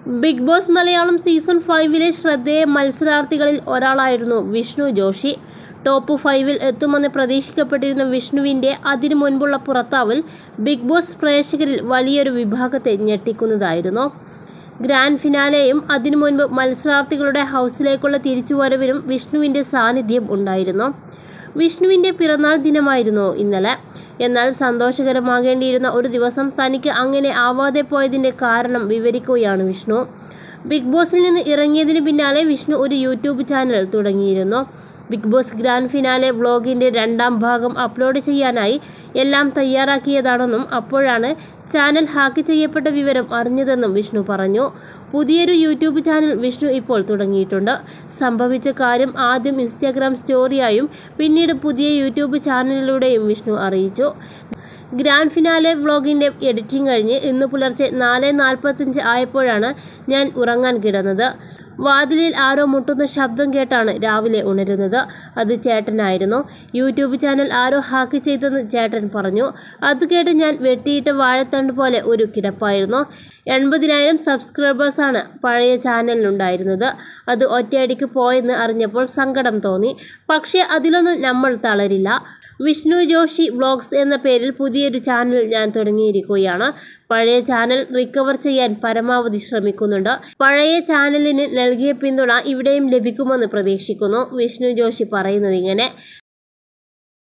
big boss Malayalam season ഫൈവിലെ ശ്രദ്ധേയ മത്സരാർത്ഥികളിൽ ഒരാളായിരുന്നു വിഷ്ണു ജോഷി ടോപ്പ് ഫൈവിൽ എത്തുമെന്ന് പ്രതീക്ഷിക്കപ്പെട്ടിരുന്ന വിഷ്ണുവിൻ്റെ അതിനു മുൻപുള്ള പുറത്താവൽ ബിഗ് ബോസ് പ്രേക്ഷകരിൽ വലിയൊരു വിഭാഗത്തെ ഞെട്ടിക്കുന്നതായിരുന്നു ഗ്രാൻഡ് ഫിനാലെയും അതിനു മുൻപ് മത്സരാർത്ഥികളുടെ ഹൗസിലേക്കുള്ള തിരിച്ചുവരവിനും വിഷ്ണുവിൻ്റെ സാന്നിധ്യം ഉണ്ടായിരുന്നു വിഷ്ണുവിൻ്റെ പിറന്നാൾ ദിനമായിരുന്നു ഇന്നലെ എന്നാൽ സന്തോഷകരമാകേണ്ടിയിരുന്ന ഒരു ദിവസം തനിക്ക് അങ്ങനെ ആവാതെ പോയതിൻ്റെ കാരണം വിവരിക്കുകയാണ് വിഷ്ണു ബിഗ് ബോസിൽ നിന്ന് ഇറങ്ങിയതിന് പിന്നാലെ വിഷ്ണു ഒരു യൂട്യൂബ് ചാനൽ തുടങ്ങിയിരുന്നു ബിഗ് ബോസ് ഗ്രാൻഡ് ഫിനാലെ വ്ളോഗിൻ്റെ രണ്ടാം ഭാഗം അപ്ലോഡ് ചെയ്യാനായി എല്ലാം തയ്യാറാക്കിയതാണെന്നും അപ്പോഴാണ് ചാനൽ ഹാക്ക് ചെയ്യപ്പെട്ട വിവരം അറിഞ്ഞതെന്നും വിഷ്ണു പറഞ്ഞു പുതിയൊരു യൂട്യൂബ് ചാനൽ വിഷ്ണു ഇപ്പോൾ തുടങ്ങിയിട്ടുണ്ട് സംഭവിച്ച കാര്യം ആദ്യം ഇൻസ്റ്റാഗ്രാം സ്റ്റോറിയായും പിന്നീട് പുതിയ യൂട്യൂബ് ചാനലിലൂടെയും വിഷ്ണു അറിയിച്ചു ഗ്രാൻഡ് ഫിനാലെ വ്ളോഗിൻ്റെ എഡിറ്റിംഗ് കഴിഞ്ഞ് ഇന്ന് പുലർച്ചെ നാല് നാൽപ്പത്തഞ്ച് ആയപ്പോഴാണ് ഞാൻ ഉറങ്ങാൻ കിടന്നത് വാതിലിൽ ആരോ മുട്ടുന്ന ശബ്ദം കേട്ടാണ് രാവിലെ ഉണരുന്നത് അത് ചേട്ടനായിരുന്നു യൂട്യൂബ് ചാനൽ ആരോ ഹാക്ക് ചെയ്തെന്ന് ചേട്ടൻ പറഞ്ഞു അത് കേട്ട് ഞാൻ വെട്ടിയിട്ട വാഴത്തണ്ട് പോലെ ഒരു കിടപ്പായിരുന്നു എൺപതിനായിരം സബ്സ്ക്രൈബേഴ്സാണ് പഴയ ചാനലിനുണ്ടായിരുന്നത് അത് ഒറ്റയടിക്ക് പോയെന്ന് അറിഞ്ഞപ്പോൾ സങ്കടം തോന്നി പക്ഷേ അതിലൊന്നും നമ്മൾ തളരില്ല വിഷ്ണു ജോഷി വ്ളോഗ്സ് എന്ന പേരിൽ പുതിയൊരു ചാനൽ ഞാൻ തുടങ്ങിയിരിക്കുകയാണ് പഴയ ചാനൽ റിക്കവർ ചെയ്യാൻ പരമാവധി ശ്രമിക്കുന്നുണ്ട് പഴയ ചാനലിന് നൽകിയ പിന്തുണ ഇവിടെയും ലഭിക്കുമെന്ന് പ്രതീക്ഷിക്കുന്നു വിഷ്ണു ജോഷി പറയുന്നത് ഇങ്ങനെ